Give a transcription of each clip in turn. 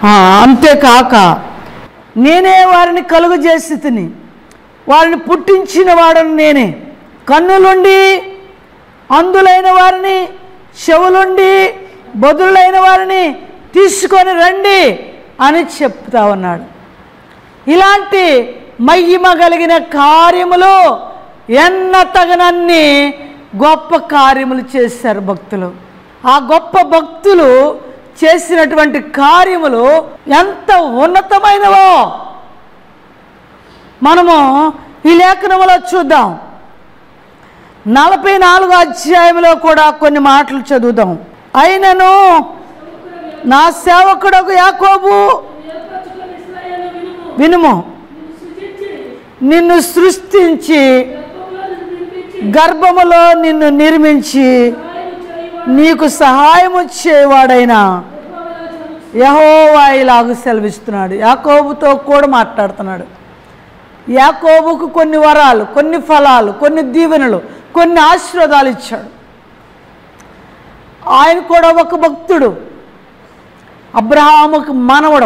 ఆ, అంతేకాక నేనే వారిని కలుగు చేసి తిని వారిని పుట్టించిన వాడను నేనే కన్నులుండి అందులైన వారిని చెవులుండి బదులైన వారిని తీసుకొని రండి అని చెప్తా ఉన్నాడు ఇలాంటి మహిమ కలిగిన కార్యములు ఎన్న తగనన్ని గొప్ప కార్యములు చేశారు భక్తులు ఆ గొప్ప భక్తులు చేసినటువంటి కార్యములు ఎంత ఉన్నతమైనవో మనము ఈ లేఖనములో చూద్దాం నలభై నాలుగో అధ్యాయంలో కూడా కొన్ని మాటలు చదువుదాం అయినను నా సేవకుడకు యాకోబు వినుము నిన్ను సృష్టించి గర్భములో నిన్ను నిర్మించి నీకు సహాయము చేయవాడైన యహోవా ఇలాగ సెలవిస్తున్నాడు యాకోబుతో కూడా మాట్లాడుతున్నాడు యాకోబుకు కొన్ని వరాలు కొన్ని ఫలాలు కొన్ని దీవెనలు కొన్ని ఆశీర్వాదాలు ఇచ్చాడు ఆయన కూడా ఒక భక్తుడు అబ్రహాముకు మనవడు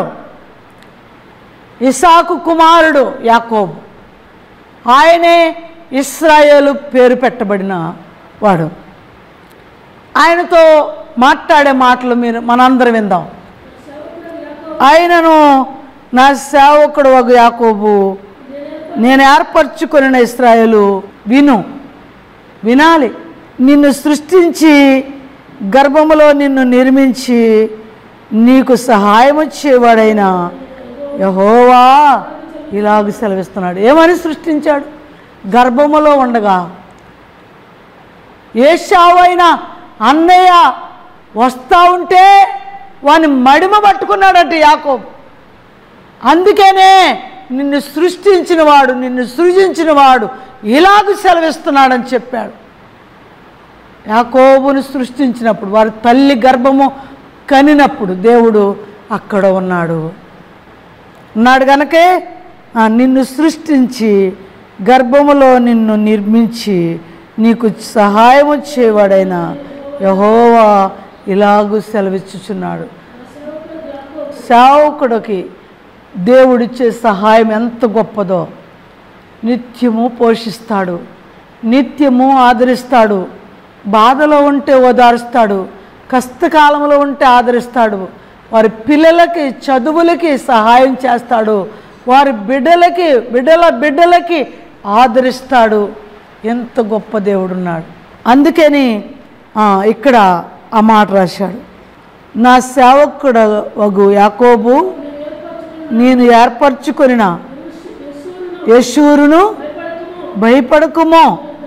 ఇసాకు కుమారుడు యాకోబు ఆయనే ఇస్రాయేలు పేరు పెట్టబడిన వాడు ఆయనతో మాట్లాడే మాటలు మీరు మనందరం విందాం ఆయనను నా సేవకుడు ఒక యాకోబు నేను ఏర్పరచుకున్న ఇస్రాయేలు విను వినాలి నిన్ను సృష్టించి గర్భములో నిన్ను నిర్మించి నీకు సహాయం వచ్చేవాడైన యహోవా ఇలాగ సెలవిస్తున్నాడు ఏమని సృష్టించాడు గర్భములో ఉండగా ఏషావైన అన్నయ్య వస్తా ఉంటే వాని మడిమ పట్టుకున్నాడట యాకోబు అందుకనే నిన్ను సృష్టించిన వాడు నిన్ను సృజించిన వాడు ఇలాగ సెలవిస్తున్నాడని చెప్పాడు యాకోబును సృష్టించినప్పుడు వారి తల్లి గర్భము కనినప్పుడు దేవుడు అక్కడ ఉన్నాడు ఉన్నాడు గనకే ఆ, నిన్ను సృష్టించి గర్భములో నిన్ను నిర్మించి నీకు సహాయం వచ్చేవాడైన యహోవా ఇలాగూ సెలవిచ్చుచున్నాడు సేవకుడికి దేవుడిచ్చే సహాయం ఎంత గొప్పదో నిత్యము పోషిస్తాడు నిత్యము ఆదరిస్తాడు బాధలో ఉంటే ఓదారుస్తాడు కష్టకాలంలో ఉంటే ఆదరిస్తాడు వారి పిల్లలకి చదువులకి సహాయం చేస్తాడు వారి బిడ్డలకి బిడ్డల బిడ్డలకి ఆదరిస్తాడు ఎంత గొప్ప దేవుడున్నాడు అందుకని ఆ, ఇక్కడ ఆ మాట రాశాడు నా సేవకుడు వగు యాకోబు నేను ఏర్పరచుకొనిన యశూరును భయపడకుమో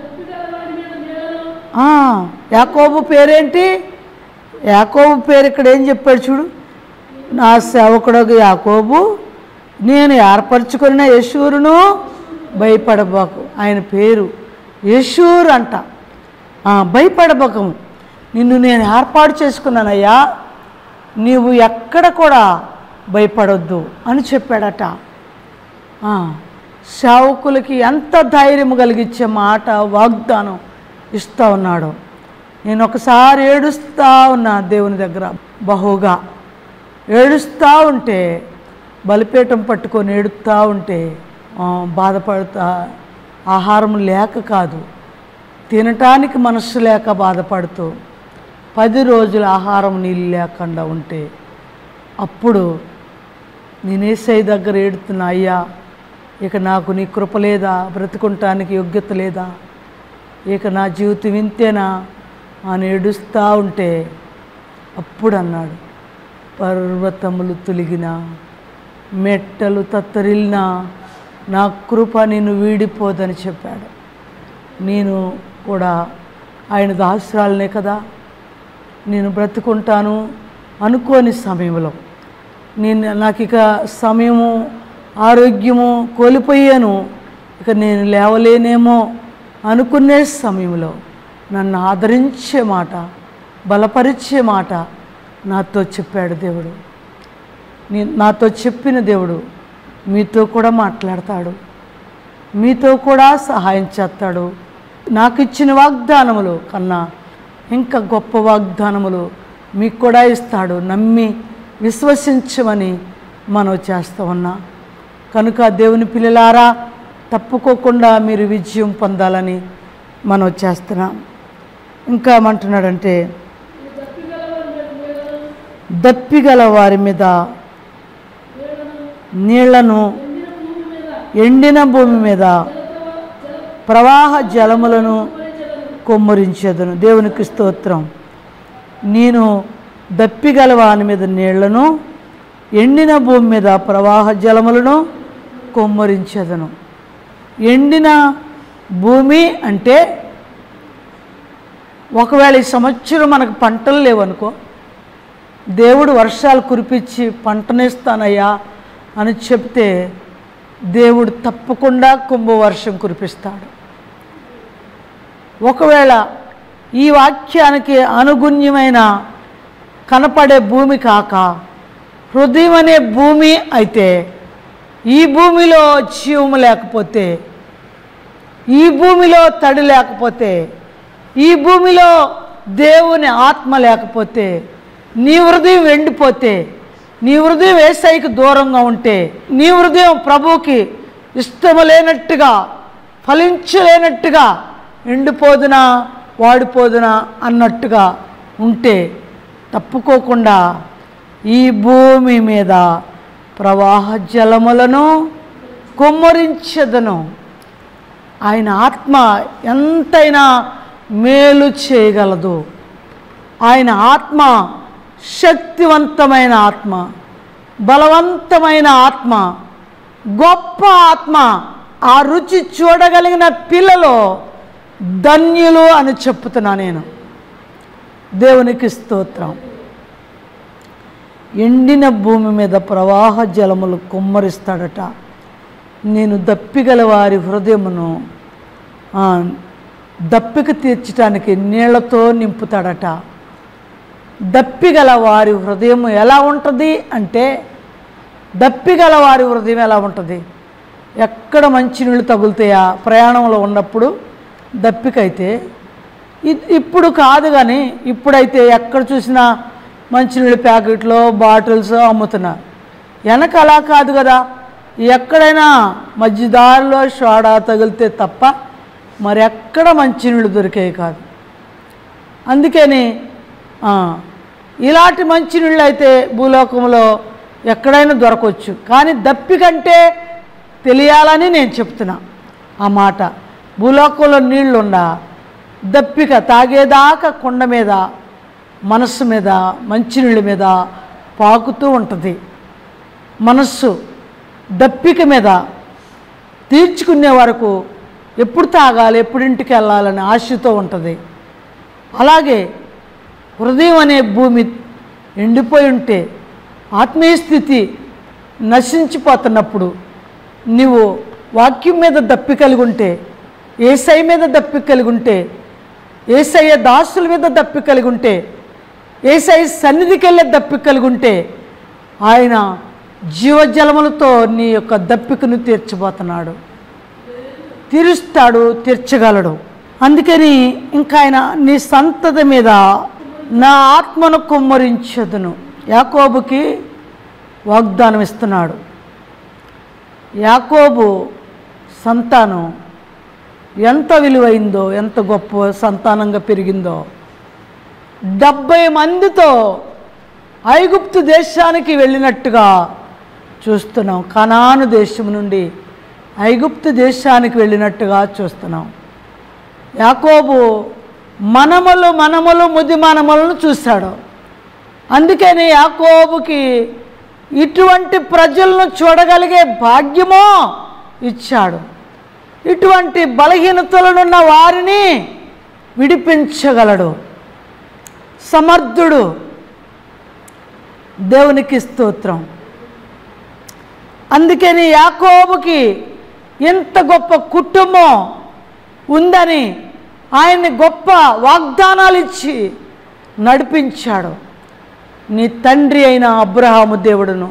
ఆ, యాకోబు పేరేంటి యాకోబు పేరు ఇక్కడ ఏం చెప్పాడు చూడు నా సేవకుడు యాకోబు నేను ఏర్పరచుకున్న యశూరును భయపడబాకు ఆయన పేరు యశూర్ అంట ఆ, భయపడబకము నిన్ను నేను ఏర్పాటు చేసుకున్నానయ్యా నీవు ఎక్కడ కూడా భయపడొద్దు అని చెప్పాడట ఆ, సేవకులకి ఎంత ధైర్యం కలిగించే మాట వాగ్దానం ఇస్తూ ఉన్నాడు నేను ఒకసారి ఏడుస్తూ ఉన్నా దేవుని దగ్గర బహుగా ఏడుస్తూ ఉంటే బలిపీఠం పట్టుకొని ఏడుస్తూ ఉంటే ఆ, బాధపడుతా ఆహారం లేక కాదు తినటానికి మనస్సు లేక బాధపడుతూ పది రోజుల ఆహారం నీళ్ళు లేకుండా ఉంటే అప్పుడు నేనేసై దగ్గర ఏడుతున్నా అయ్యా ఇక నాకు నీ కృప లేదా బ్రతుకుంటానికి యోగ్యత లేదా ఇక నా జీవితం ఇంతేనా అని ఏడుస్తూ ఉంటే అప్పుడు అన్నాడు పర్వతములు తొలిగిన మెట్టలు తత్తరిల్లిన నా కృప నేను వీడిపోదని చెప్పాడు నేను కూడా ఆయన దాసురాలనే కదా నేను బ్రతుకుంటాను అనుకోని సమయంలో నేను నాకు ఇక సమయము ఆరోగ్యము కోల్పోయాను ఇక నేను లేవలేనేమో అనుకునే సమయంలో నన్ను ఆదరించే మాట బలపరిచే మాట నాతో చెప్పాడు దేవుడు నీ నాతో చెప్పిన దేవుడు మీతో కూడా మాట్లాడతాడు మీతో కూడా సహాయం చేస్తాడు నాకు ఇచ్చిన వాగ్దానములు కన్నా ఇంకా గొప్ప వాగ్దానములు మీకు కూడా ఇస్తాడు నమ్మి విశ్వసించమని మనం చేస్తూ ఉన్నా కనుక దేవుని పిల్లలారా తప్పుకోకుండా మీరు విజయం పొందాలని మనం చేస్తున్నాం ఇంకా ఏమంటున్నాడంటే దప్పిగల వారి మీద నీళ్లను ఎండిన భూమి మీద ప్రవాహ జలములను కొమ్మరించేదను దేవునికి స్తోత్రం నేను దప్పిగల వాని మీద నీళ్లను ఎండిన భూమి మీద ప్రవాహ జలములను కొమ్మరించేదను ఎండిన భూమి అంటే ఒకవేళ ఈ సంవత్సరం మనకు పంటలు లేవనుకో దేవుడు వర్షాలు కురిపించి పంటనిస్తానయ్యా అని చెప్తే దేవుడు తప్పకుండా కుంభవర్షం కురిపిస్తాడు ఒకవేళ ఈ వాక్యానికి అనుగుణ్యమైన కనపడే భూమి కాక హృదయం అనే భూమి అయితే ఈ భూమిలో జీవము లేకపోతే ఈ భూమిలో తడి లేకపోతే ఈ భూమిలో దేవుని ఆత్మ లేకపోతే నీ హృదయం ఎండిపోతే నీ హృదయం ఏసైకి దూరంగా ఉంటే నీ హృదయం ప్రభువుకి ఇష్టము లేనట్టుగా ఫలించలేనట్టుగా ఎండిపోదునా వాడిపోదునా అన్నట్టుగా ఉంటే తప్పుకోకుండా ఈ భూమి మీద ప్రవాహ జలములను కుమ్మరించదను ఆయన ఆత్మ ఎంతైనా మేలు చేయగలదు ఆయన ఆత్మ శక్తివంతమైన ఆత్మ బలవంతమైన ఆత్మ గొప్ప ఆత్మ ఆ రుచి చూడగలిగిన పిల్లలు ధన్యులు అని చెప్తున్నా నేను దేవునికి స్తోత్రం ఎండిన భూమి మీద ప్రవాహ జలములు కుమ్మరిస్తాడట నేను దప్పిగల వారి హృదయమును ఆ, దప్పిక తీర్చడానికి నీళ్లతో నింపుతాడట దప్పిగల వారి హృదయం ఎలా ఉంటుంది అంటే దప్పిగల వారి హృదయం ఎలా ఉంటుంది ఎక్కడ మంచినీళ్ళు తగులుతాయా ప్రయాణంలో ఉన్నప్పుడు దప్పికైతే ఇ- ఇప్పుడు కాదు కానీ ఇప్పుడైతే ఎక్కడ చూసినా మంచినీళ్ళ ప్యాకెట్లు బాటిల్స్ అమ్ముతున్నారు వెనక అలా కాదు కదా ఎక్కడైనా మధ్యదారిలో సోడా తగిలితే తప్ప మరి ఎక్కడ మంచినీళ్ళు దొరికేవి కాదు అందుకని ఆ, ఇలాంటి మంచినీళ్ళు అయితే భూలోకంలో ఎక్కడైనా దొరకవచ్చు కానీ దప్పికంటే తెలియాలని నేను చెప్తున్నా ఆ మాట భూలోకంలో నీళ్లుండా దప్పిక తాగేదాకా కొండ మీద మనస్సు మీద మంచినీళ్ళ మీద పాకుతూ ఉంటుంది మనస్సు దప్పిక మీద తీర్చుకునే వరకు ఎప్పుడు తాగాలి ఎప్పుడు ఇంటికి వెళ్ళాలని ఆశతో ఉంటుంది అలాగే హృదయం అనే భూమి ఎండిపోయి ఉంటే ఆత్మీయ స్థితి నశించిపోతున్నప్పుడు నీవు వాక్యం మీద దప్పి కలిగి ఉంటే ఏసై మీద దప్పి కలిగి ఉంటే ఏసయ్య దాసుల మీద దప్పి కలిగి ఉంటే ఏసై సన్నిధికి వెళ్ళే దప్పి కలిగి ఉంటే ఆయన జీవజలములతో నీ యొక్క దప్పికను తీర్చబోతున్నాడు తీరుస్తాడు తీర్చగలడు అందుకని ఇంకా ఆయన నీ సంతతి మీద నా ఆత్మను కుమ్మరించదును యాకోబుకి వాగ్దానం ఇస్తున్నాడు యాకోబు సంతానం ఎంత విలువైందో ఎంత గొప్ప సంతానంగా పెరిగిందో డెబ్బై మందితో ఐగుప్తు దేశానికి వెళ్ళినట్టుగా చూస్తున్నాం కనాను దేశం నుండి ఐగుప్తు దేశానికి వెళ్ళినట్టుగా చూస్తున్నాం యాకోబు మనములు మనములు ముది మనములను చూశాడు అందుకని యాకోబుకి ఇటువంటి ప్రజలను చూడగలిగే భాగ్యమో ఇచ్చాడు ఇటువంటి బలహీనతలనున్న వారిని విడిపించగలడు సమర్థుడు దేవునికి స్తోత్రం అందుకని యాకోబుకి ఇంత గొప్ప కుటుంబం ఉందని ఆయన్ని గొప్ప వాగ్దానాలు ఇచ్చి నడిపించాడు నీ తండ్రి అయిన అబ్రహాము దేవుడును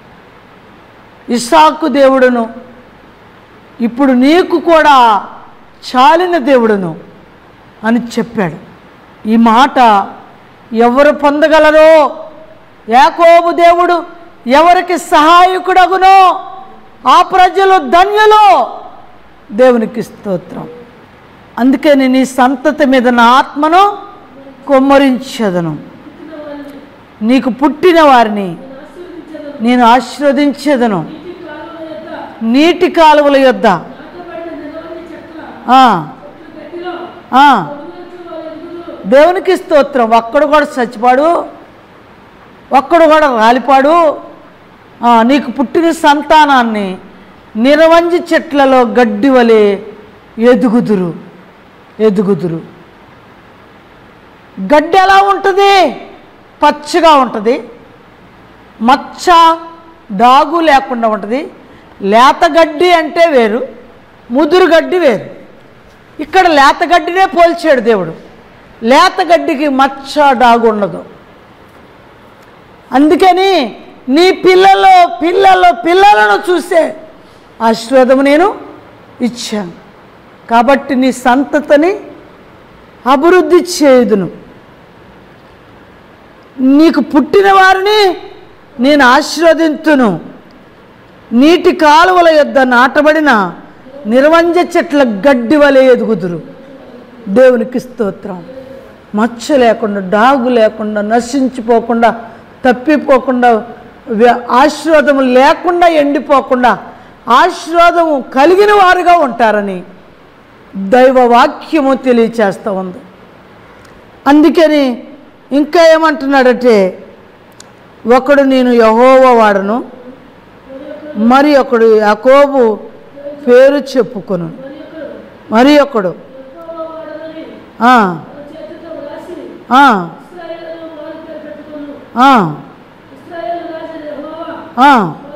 ఇసాకు దేవుడును ఇప్పుడు నీకు కూడా చాలిన దేవుడును అని చెప్పాడు ఈ మాట ఎవరు పొందగలరో యాకోబు దేవుడు ఎవరికి సహాయకుడగునో ఆ ప్రజలు ధన్యులు దేవునికి స్తోత్రం అందుకే నేను ఈ సంతతి మీద నా ఆత్మను కొమ్మరించదను నీకు పుట్టిన వారిని నేను ఆశీర్వదించేదను నీటి కాలువల యొద్ద ఆ, ఆ, దేవునికి స్తోత్రం ఒక్కడు కూడా చచ్చిపాడు ఒక్కడు కూడా రాలిపాడు ఆ, నీకు పుట్టిన సంతానాన్ని నిరవంజి చెట్లలో గడ్డి వలె ఎదుగుదురు ఎదుగుదురు గడ్డి ఎలా ఉంటుంది పచ్చగా ఉంటుంది మచ్చ డాగు లేకుండా ఉంటుంది లేత గడ్డి అంటే వేరు ముదురు గడ్డి వేరు ఇక్కడ లేత గడ్డినే పోల్చాడు దేవుడు లేత గడ్డికి మచ్చ డాగు ఉండదు అందుకని నీ పిల్లలు పిల్లలు పిల్లలను చూసే ఆశీర్వాదము నేను ఇచ్చాను కాబట్టి నీ సంతతిని అభివృద్ధి చేయుదును నీకు పుట్టిన వారిని నేను ఆశీర్వదింతును నీటి కాలువల యొద్ద నాటబడిన నిర్వంజ చెట్ల గడ్డి వలె ఎదుగుదురు దేవునికి స్తోత్రం మచ్చ లేకుండా డాగు లేకుండా నశించిపోకుండా తప్పిపోకుండా వ్య- ఆశీర్వాదము లేకుండా ఎండిపోకుండా ఆశీర్వాదము కలిగిన వారుగా ఉంటారని దైవ వాక్యము తెలియచేస్తూ ఉంది అందుకని ఇంకా ఏమంటున్నాడంటే ఒకడు నేను యహోవ వాడను మరి ఒకడు యాకోబు పేరు చెప్పుకొను మరి ఒకడు ఆ, ఆ, ఆ, ఆ.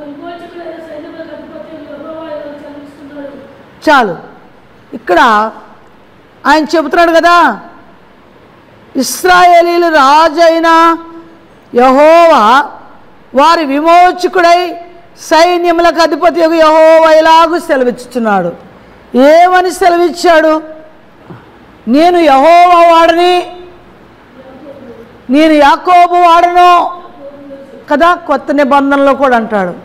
చాలు ఇక్కడ ఆయన చెబుతున్నాడు కదా ఇస్రాయేలీలు రాజైన యహోవా వారి విమోచకుడై సైన్యములకు అధిపతి యహోవా ఇలాగూ సెలవిచ్చుచున్నాడు ఏమని సెలవిచ్చాడు నేను యహోవా వాడని నేను యాకోబు వాడను కదా కొత్త నిబంధనలో కూడా అంటాడు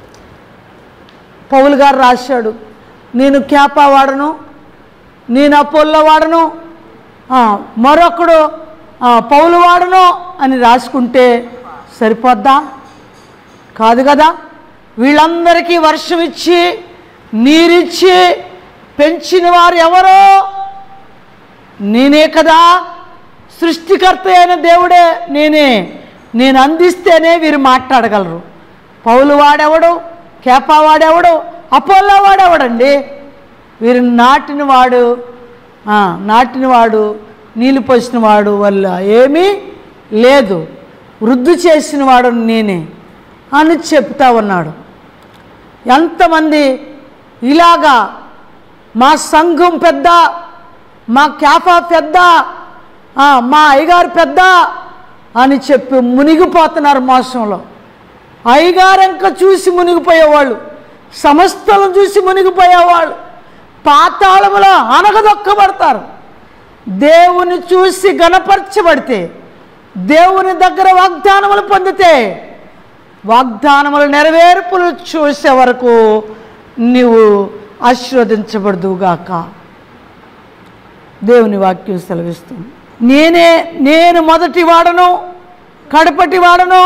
పౌలు గారు రాశాడు నేను క్యాపా వాడను నేను అపోల్లో వాడను ఆ, మరొకడు ఆ, పౌలు వాడను అని రాసుకుంటే సరిపోద్దా కాదు కదా వీళ్ళందరికీ వర్షం ఇచ్చి నీరిచ్చి పెంచిన వారు ఎవరో నేనే కదా సృష్టికర్త అయిన దేవుడే నేనే నేను అందిస్తేనే వీరు మాట్లాడగలరు పౌలు వాడెవడు కేపా వాడెవడు అపోల్లో వాడెవడండి వీరు నాటిన వాడు ఆ, నాటిన వాడు నీళ్ళు పోసిన వాడు వల్ల ఏమీ లేదు వృద్ధి చేసిన వాడు నేనే అని చెప్తా ఉన్నాడు ఎంతమంది ఇలాగా మా సంఘం పెద్ద మా క్యాఫా పెద్ద ఆ, మా అయ్యగారు పెద్ద అని చెప్పి మునిగిపోతున్నారు మోసంలో అయ్యగారంక చూసి మునిగిపోయేవాళ్ళు సమస్తలను చూసి మునిగిపోయేవాళ్ళు పాతాళములో అనగదొక్కబడతారు దేవుని చూసి గణపరచబడితే దేవుని దగ్గర వాగ్దానములు పొందితే వాగ్దానముల నెరవేర్పులు చూసే వరకు నీవు ఆశీర్వదించబడదుగాక దేవుని వాక్యం సెలవిస్తుంది నేనే నేను మొదటి వాడను కడపటి వాడను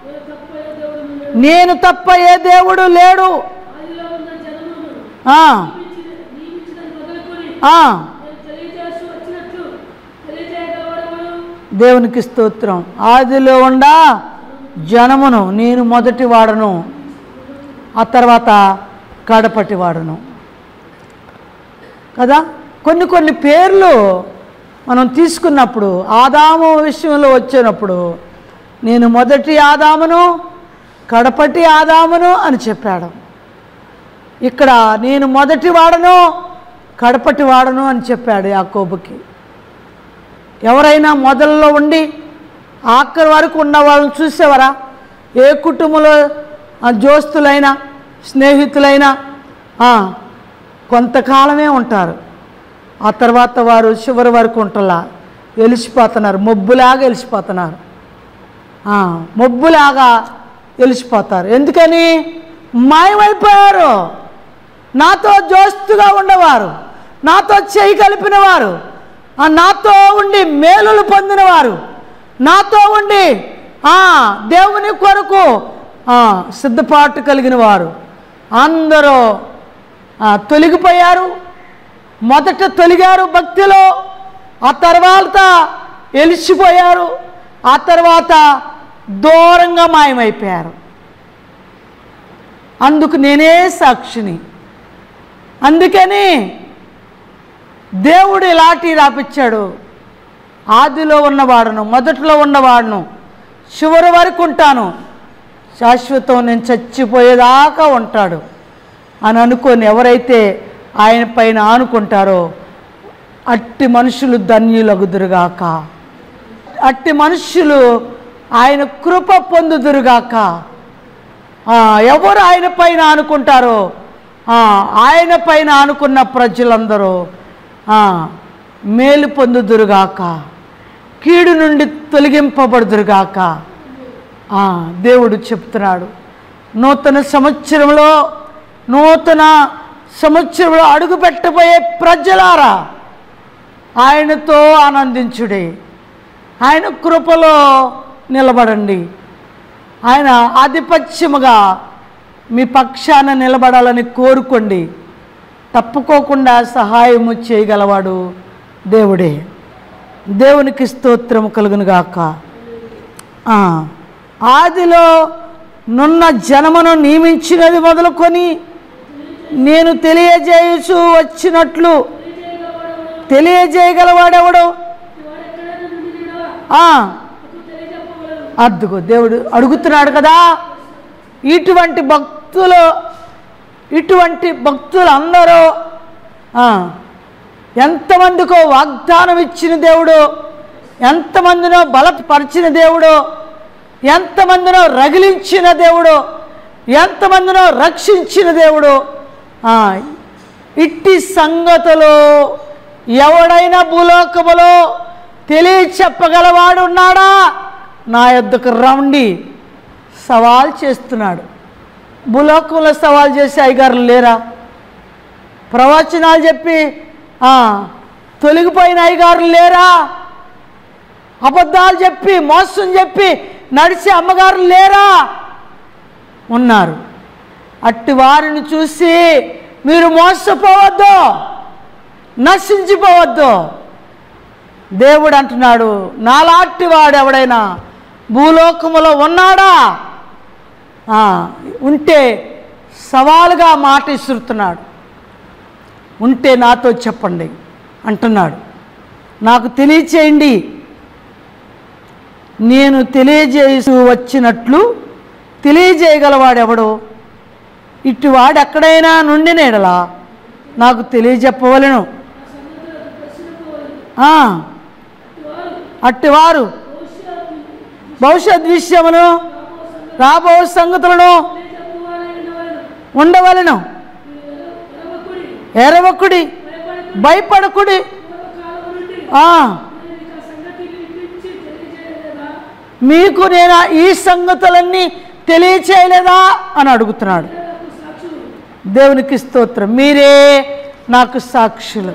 నేను తప్ప ఏ దేవుడు లేడు ఆ, ఆ, దేవునికి స్తోత్రం ఆదిలో ఉండా జనమును నేను మొదటి వాడను ఆ తర్వాత కడపటి వాడను కదా కొన్ని కొన్ని పేర్లు మనం తీసుకున్నప్పుడు ఆదాము విషయంలో వచ్చినప్పుడు నేను మొదటి ఆదామును కడపటి ఆదామును అని చెప్పాడు ఇక్కడ నేను మొదటి వాడను కడపటి వాడను అని చెప్పాడు యాకోబుకి ఎవరైనా మొదల్లో ఉండి ఆఖరి వరకు ఉన్న వాళ్ళని చూసేవారా ఏ కుటుంబంలో ఆ, దోస్తులైనా స్నేహితులైనా ఆ, కొంతకాలమే ఉంటారు ఆ తర్వాత వారు చివరి వరకు ఉంటలా వెలిసిపోతున్నారు మొబ్బులాగా వెలిసిపోతున్నారు ఆ, మబ్బులాగా వెలిసిపోతారు ఎందుకని మాయమైపోయారు నాతో జోస్తుగా ఉండేవారు నాతో చేయి కలిపిన వారు ఆ, నాతో ఉండి మేలులు పొందినవారు నాతో ఉండి ఆ, దేవుని కొరకు ఆ, సిద్ధపాటు కలిగిన వారు అందరూ ఆ, తొలగిపోయారు మొదట తొలిగారు భక్తిలో ఆ తర్వాత ఎలిసిపోయారు ఆ తర్వాత దూరంగా మాయమైపోయారు అందుకు నేనే సాక్షిని అందుకని దేవుడు ఇలాంటి రాపిచ్చాడు ఆదిలో ఉన్నవాడును మొదట్లో ఉన్నవాడును చివరి వరకు ఉంటాను శాశ్వతం నేను చచ్చిపోయేదాకా ఉంటాడు అని అనుకొని ఎవరైతే ఆయన పైన ఆనుకుంటారో అట్టి మనుషులు ధన్యులగుదురుగాక అట్టి మనుషులు ఆయన కృప పొందుదురుగాక ఆ, ఎవరు ఆయన పైన ఆనుకుంటారో ఆ, ఆయన పైన ఆనుకున్న ప్రజలందరూ ఆ, మేలు పొందుదురుగాక కీడు నుండి తొలగింపబడుదురుగాక ఆ, దేవుడు చెప్తున్నాడు నూతన సంవత్సరంలో నూతన సంవత్సరంలో అడుగు పెట్టబోయే ప్రజలారా ఆయనతో ఆనందించుడే ఆయన కృపలో నిలబడండి ఆయన ఆధిపత్యముగా మీ పక్షాన నిలబడాలని కోరుకోండి తప్పుకోకుండా సహాయము చేయగలవాడు దేవుడే దేవునికి స్తోత్రము కలుగునుగాక ఆ, ఆదిలో నున్న జనమును నియమించినది మొదలుకొని నేను తెలియజేయుచు వచ్చినట్లు తెలియజేయగలవాడెవడు ఆ, అద్దుకో దేవుడు అడుగుతున్నాడు కదా ఇటువంటి భక్తులు ఇటువంటి భక్తులు అందరూ ఆ, ఎంతమందికో వాగ్దానం ఇచ్చిన దేవుడు ఎంతమందినో బలపరిచిన దేవుడు ఎంతమందినో రగిలించిన దేవుడు ఎంతమందినో రక్షించిన దేవుడు ఆ, ఇట్టి సంగతులు ఎవడైనా భూలోకములో తెలియచెప్పగలవాడు ఉన్నాడా నా యొద్దకు రండి సవాల్ చేస్తున్నాడు భూలోకంలో సవాల్ చేసే అయ్యగారులు లేరా ప్రవచనాలు చెప్పి ఆ, తొలగిపోయిన అయ్యగారులు లేరా అబద్ధాలు చెప్పి మోసం చెప్పి నడిచే అమ్మగారు లేరా ఉన్నారు అట్టి వారిని చూసి మీరు మోసపోవద్దు నశించిపోవద్దు దేవుడు అంటున్నాడు నాలాంటి వాడు ఎవడైనా భూలోకములో ఉన్నాడా ఆ, ఉంటే సవాలుగా మాట ఇస్తుతున్నాడు ఉంటే నాతో చెప్పండి అంటున్నాడు నాకు తెలియచేయండి నేను తెలియజేసి వచ్చినట్లు తెలియజేయగలవాడెవడు ఇటు వాడు ఎక్కడైనా నుండి నేడలా నాకు తెలియజెప్పవలను ఆ, అట్టివారు భవిష్యత్ విషయమును రాబో సంగతులను ఉండవలను ఎరవకుడి భయపడకుడి ఆ, మీకు నేను ఈ సంగతులన్నీ తెలియచేయలేదా అని అడుగుతున్నాడు దేవునికి స్తోత్రం మీరే నాకు సాక్షులు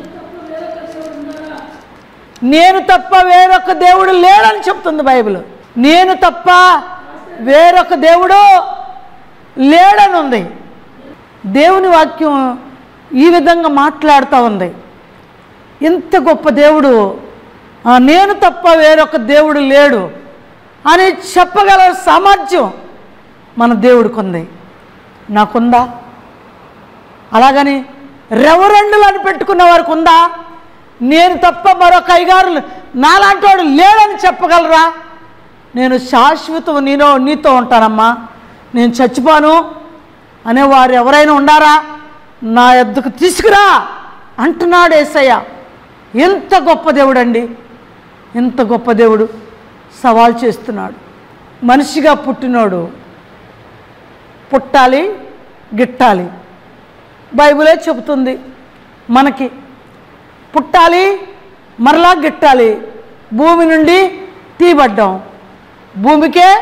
నేను తప్ప వేరొక దేవుడు లేడని చెప్తుంది బైబిల్ నేను తప్ప వేరొక దేవుడు లేడని ఉంది దేవుని వాక్యం ఈ విధంగా మాట్లాడుతూ ఉంది ఇంత గొప్ప దేవుడు ఆ, నేను తప్ప వేరొక దేవుడు లేడు అని చెప్పగల సామర్థ్యం మన దేవుడికి ఉంది నాకుందా అలాగని రెవరెండులు అని పెట్టుకున్న వారికి ఉందా నేను తప్ప మరొక అయ్యగారు నాలాంటి వాడు లేడని చెప్పగలరా నేను శాశ్వతం నీలో నీతో ఉంటానమ్మా నేను చచ్చిపోను అనేవారు ఎవరైనా ఉండారా నా ఎద్దుకు తీసుకురా అంటున్నాడు ఏసయ్య ఎంత గొప్ప దేవుడు అండి ఎంత గొప్ప దేవుడు సవాల్ చేస్తున్నాడు మనిషిగా పుట్టినోడు పుట్టాలి గిట్టాలి బైబిలే చెబుతుంది మనకి పుట్టాలి మరలా గిట్టాలి భూమి నుండి తీయబడ్డాం భూమికే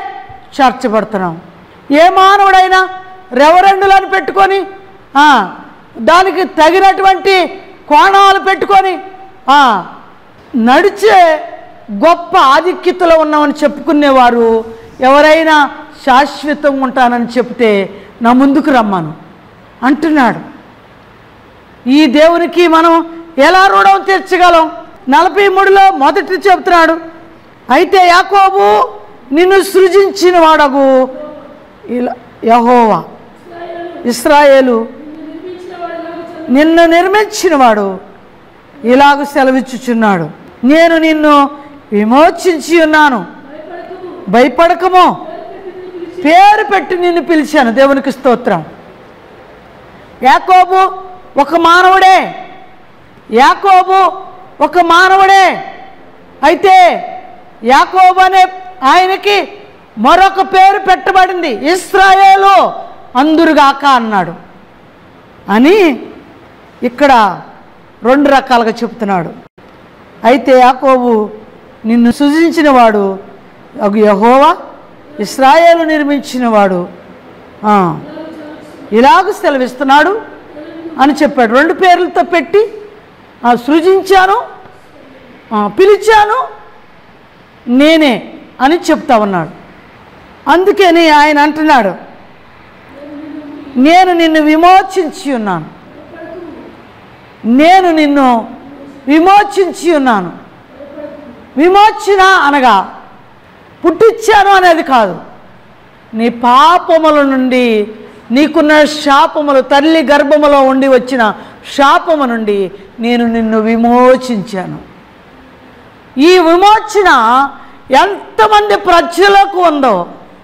చేర్చబడుతున్నాం ఏ మానవుడైనా రెవరెండులను పెట్టుకొని ఆ, దానికి తగినటువంటి కోణాలు పెట్టుకొని ఆ, నడిచే గొప్ప ఆధిక్యతలో ఉన్నామని చెప్పుకునేవారు ఎవరైనా శాశ్వతం ఉంటానని చెప్తే నా ముందుకు రమ్మను అంటున్నాడు ఈ దేవునికి మనం ఎలా రుణం తీర్చగలం నలభై మూడులో మొదటి చెబుతున్నాడు అయితే యాకోబు నిన్ను సృజించిన వాడగు ఇలా యహోవా ఇస్రాయేలు నిన్ను నిర్మించిన వాడు ఇలాగ సెలవిచ్చుచున్నాడు నేను నిన్ను విమోచించి ఉన్నాను భయపడకము పేరు పెట్టి నిన్ను పిలిచాను దేవునికి స్తోత్రం యాకోబు ఒక మానవుడే యాకోబు ఒక మానవుడే అయితే యాకోబు అనే ఆయనకి మరొక పేరు పెట్టబడింది ఇస్రాయేలు అందురుగాక అన్నాడు అని ఇక్కడ రెండు రకాలుగా చెప్తున్నాడు అయితే యాకోబు నిన్ను సృజించిన వాడు ఒక యహోవా ఇస్రాయేలు నిర్మించిన వాడు ఆ, ఇలాగ సెలవిస్తున్నాడు అని చెప్పాడు రెండు పేర్లతో పెట్టి ఆ, సృజించాను ఆ, పిలిచాను నేనే అని చెప్తా ఉన్నాడు అందుకని ఆయన అంటున్నాడు నేను నిన్ను విమోచించి ఉన్నాను నేను నిన్ను విమోచించి ఉన్నాను విమోచన అనగా పుట్టించాను అనేది కాదు నీ పాపముల నుండి నీకున్న శాపములు తల్లి గర్భములో ఉండి వచ్చిన శాపము నుండి నేను నిన్ను విమోచించాను ఈ విమోచన ఎంతమంది ప్రజలకు ఉందో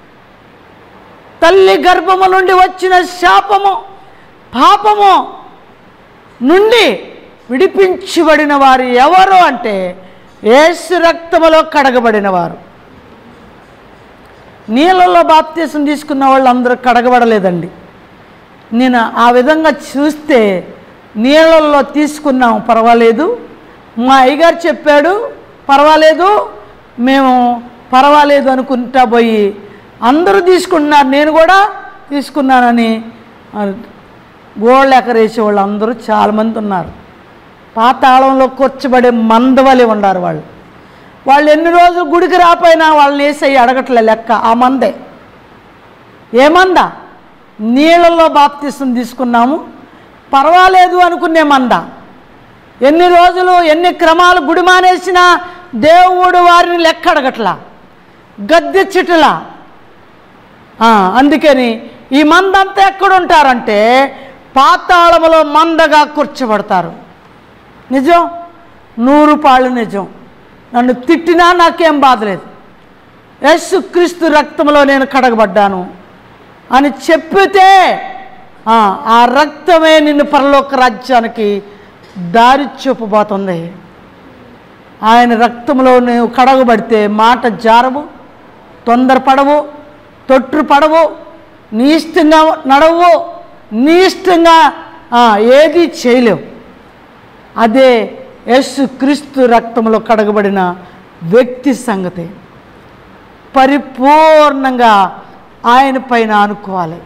తల్లి గర్భము నుండి వచ్చిన శాపము పాపము నుండి విడిపించబడిన వారు ఎవరు అంటే ఏసు రక్తములో కడగబడిన వారు నీళ్ళలో బాప్తీసం తీసుకున్న వాళ్ళు అందరూ కడగబడలేదండి నేను ఆ విధంగా చూస్తే నీళ్ళల్లో తీసుకున్నాం పర్వాలేదు మా అయ్యగారు చెప్పాడు పర్వాలేదు మేము పర్వాలేదు అనుకుంటా పోయి అందరూ తీసుకుంటున్నారు నేను కూడా తీసుకున్నానని ఆ, గోళ్ళు ఎకరేసే వాళ్ళు అందరూ చాలామంది ఉన్నారు పాతాళంలో కూర్చబడే మందవలే ఉన్నారు వాళ్ళు వాళ్ళు ఎన్ని రోజులు గుడికి రాపోయినా వాళ్ళని వేసేయి అడగట్లే లెక్క ఆ మందే ఏమంద నీళ్ళల్లో బాప్తిసం తీసుకున్నాము పర్వాలేదు అనుకునే మంద ఎన్ని రోజులు ఎన్ని క్రమాలు గుడి మానేసినా దేవుడు వారిని లెక్క అడగట్లా గద్దెచ్చిటలా ఆ, అందుకని ఈ మందంతా ఎక్కడుంటారంటే పాతాళములో మందగా కూర్చోబడతారు నిజం నూరు పాళ్ళు నిజం నన్ను తిట్టినా నాకేం బాధలేదు యేసుక్రీస్తు రక్తంలో నేను కడగబడ్డాను అని చెప్పితే ఆ, ఆ రక్తమే నిన్ను పరలోక రాజ్యానికి దారి చూపబోతుంది ఆయన రక్తంలో నువ్వు కడగబడితే మాట జారవు తొందరపడవు తొట్టు పడవు నీ ఇష్టంగా నడవు నీ ఇష్టంగా ఆ, ఏది చేయలేవు అదే యేసు క్రీస్తు రక్తంలో కడగబడిన వ్యక్తి సంగతి పరిపూర్ణంగా ఆయన పైన అనుకోవాలి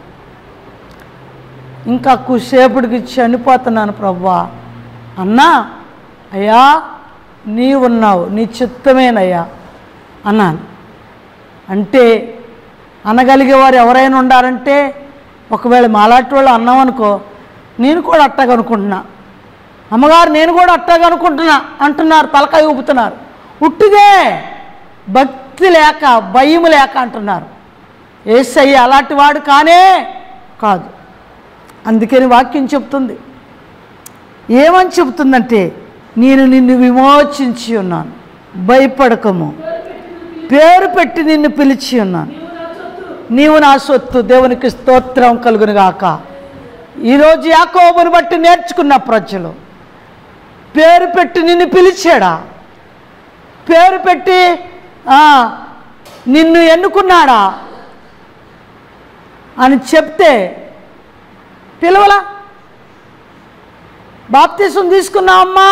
ఇంకా కుసేపటికి చనిపోతున్నాను ప్రవ్వా అన్నా అయ్యా నీ ఉన్నావు నీ చిత్తమేనయ్యా అన్నాను అంటే అనగలిగేవారు ఎవరైనా ఉండారంటే ఒకవేళ మాలాంటి వాళ్ళు అన్నామనుకో నేను కూడా అట్టగా అనుకుంటున్నా అమ్మగారు నేను కూడా అట్టగా అనుకుంటున్నా అంటున్నారు తలకాయ ఊపుతున్నారు ఉట్టిదే భక్తి లేక భయం లేక అంటున్నారు ఏసయ్య అలాంటి వాడు కానే కాదు అందుకని వాక్యం చెప్తుంది ఏమని చెప్తుందంటే నేను నిన్ను విమోచించి ఉన్నాను భయపడకము పేరు పెట్టి నిన్ను పిలిచి ఉన్నాను నీవు నా సొత్తు దేవునికి స్తోత్రం కలుగును గాక ఈరోజు యాకోబుని బట్టి నేర్చుకున్న ప్రజలు పేరు పెట్టి నిన్ను పిలిచాడా పేరు పెట్టి ఆ, నిన్ను ఎన్నుకున్నాడా అని చెప్తే పిలవలా బాప్తీసం తీసుకున్నావమ్మా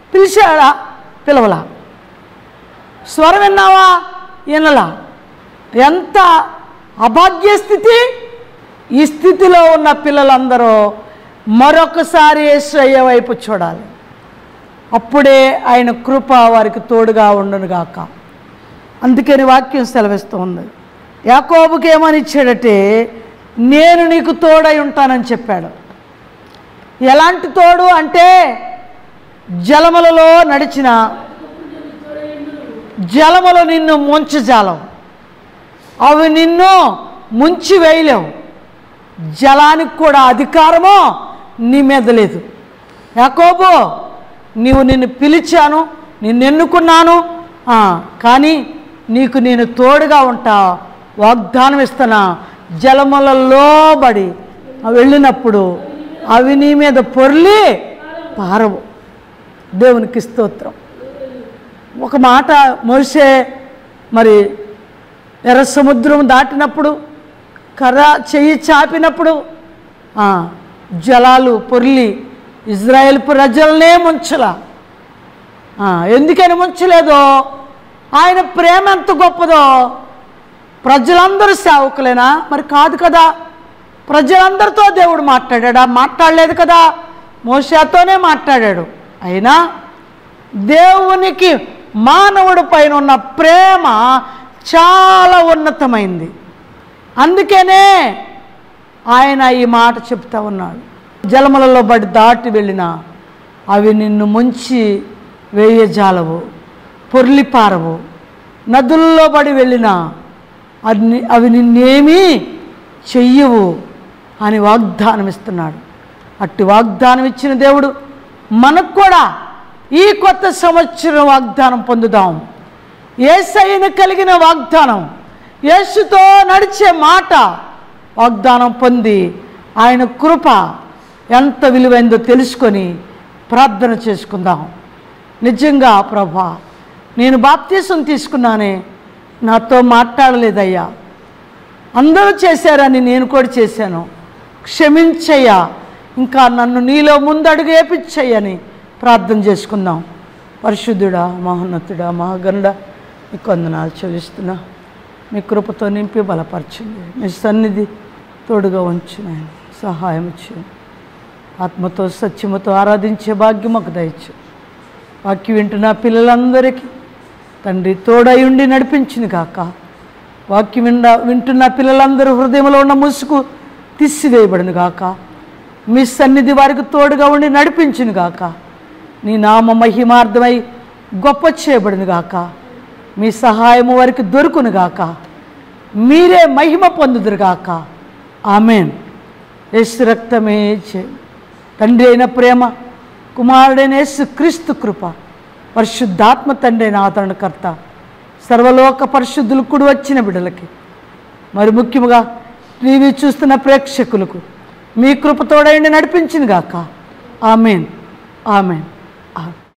పిలిచాడా పిలవలా స్వరం విన్నావా వినలా ఎంత అభాగ్య స్థితి ఈ స్థితిలో ఉన్న పిల్లలందరూ మరొకసారి యేసయ్య వైపు చూడాలి అప్పుడే ఆయన కృప వారికి తోడుగా ఉండునుగాక అందుకని వాక్యం సెలవిస్తూ ఉంది యాకోబుకి ఏమని ఇచ్చాడంటే నేను నీకు తోడై ఉంటానని చెప్పాడు ఎలాంటి తోడు అంటే జలములలో నడిచిన జలములు నిన్ను ముంచజాలం అవి నిన్ను ముంచి వేయలేవు జలానికి కూడా అధికారము నీ మీద లేదు యాకోబు నీవు నిన్ను పిలిచాను నిన్ను ఎన్నుకున్నాను ఆ, కానీ నీకు నేను తోడుగా ఉంటా వాగ్దానం ఇస్తున్నా జలములలో బడి వెళ్ళినప్పుడు అవి నీ మీద పొర్లి పారవు దేవునికి స్తోత్రం ఒక మాట మోసే మరి ఎర్ర సముద్రం దాటినప్పుడు కర్ర చెయ్యి చాపినప్పుడు ఆ, జలాలు పొర్లి ఇజ్రాయెల్ ప్రజలనే ముంచలా ఆ, ఎందుకని ముంచలేదో ఆయన ప్రేమ ఎంత గొప్పదో ప్రజలందరూ సేవకులేనా మరి కాదు కదా ప్రజలందరితో దేవుడు మాట్లాడాడా మాట్లాడలేదు కదా మోషాతోనే మాట్లాడాడు అయినా దేవునికి మానవుడి పైన ఉన్న ప్రేమ చాలా ఉన్నతమైంది అందుకనే ఆయన ఈ మాట చెప్తా ఉన్నాడు జలములలో బడి దాటి వెళ్ళిన అవి నిన్ను ముంచి వేయజాలవు పొర్లిపారవు నదుల్లో బడి వెళ్ళిన అది అవి నిన్నేమీ చెయ్యవు అని వాగ్దానం ఇస్తున్నాడు అట్టి వాగ్దానం ఇచ్చిన దేవుడు మనకు కూడా ఈ కొత్త సంవత్సరం వాగ్దానం పొందుదాం ఏసైన కలిగిన వాగ్దానం యేసుతో నడిచే మాట వాగ్దానం పొంది ఆయన కృప ఎంత విలువైందో తెలుసుకొని ప్రార్థన చేసుకుందాం నిజంగా ప్రభా నేను బాప్తీసం తీసుకున్నానే నాతో మాట్లాడలేదయ్యా అందరూ చేశారని నేను కూడా చేశాను క్షమించయ్యా ఇంకా నన్ను నీలో ముందడుగు వేపించయ్యని ప్రార్థన చేసుకుందాం పరిశుద్ధుడా మహోన్నతుడా మహాగనుడా మీకు వందనాలు చెల్లిస్తున్నా మీ కృపతో నింపి బలపరచండి మీ సన్నిధి తోడుగా ఉంచు నాయన సహాయం చేయండి ఆత్మతో సత్యముతో ఆరాధించే భాగ్యం మాకు దయచు వాక్యం వింటున్న పిల్లలందరికీ తండ్రి తోడై ఉండి నడిపించింది కాక వాక్యం విండ వింటున్న పిల్లలందరూ హృదయంలో ఉన్న ముసుగు తీసివేయబడింది గాక మీ సన్నిధి వారికి తోడుగా ఉండి నడిపించును గాక నీ నామ మహిమార్థమై గొప్ప చేయబడింది గాక మీ సహాయము వారికి దొరుకును గాక మీరే మహిమ పొందుదురు గాక ఆమెన్ యేసు రక్తమే చే తండ్రి అయిన ప్రేమ కుమారుడైన యేసు క్రీస్తు కృప పరిశుద్ధాత్మ తండ్రి అయిన ఆదరణకర్త సర్వలోక పరిశుద్ధులు కూడి వచ్చిన బిడ్డలకి మరి ముఖ్యముగా టీవీ చూస్తున్న ప్రేక్షకులకు మీ కృపతోడైండి నడిపించింది గాక ఆమెన్ ఆమెన్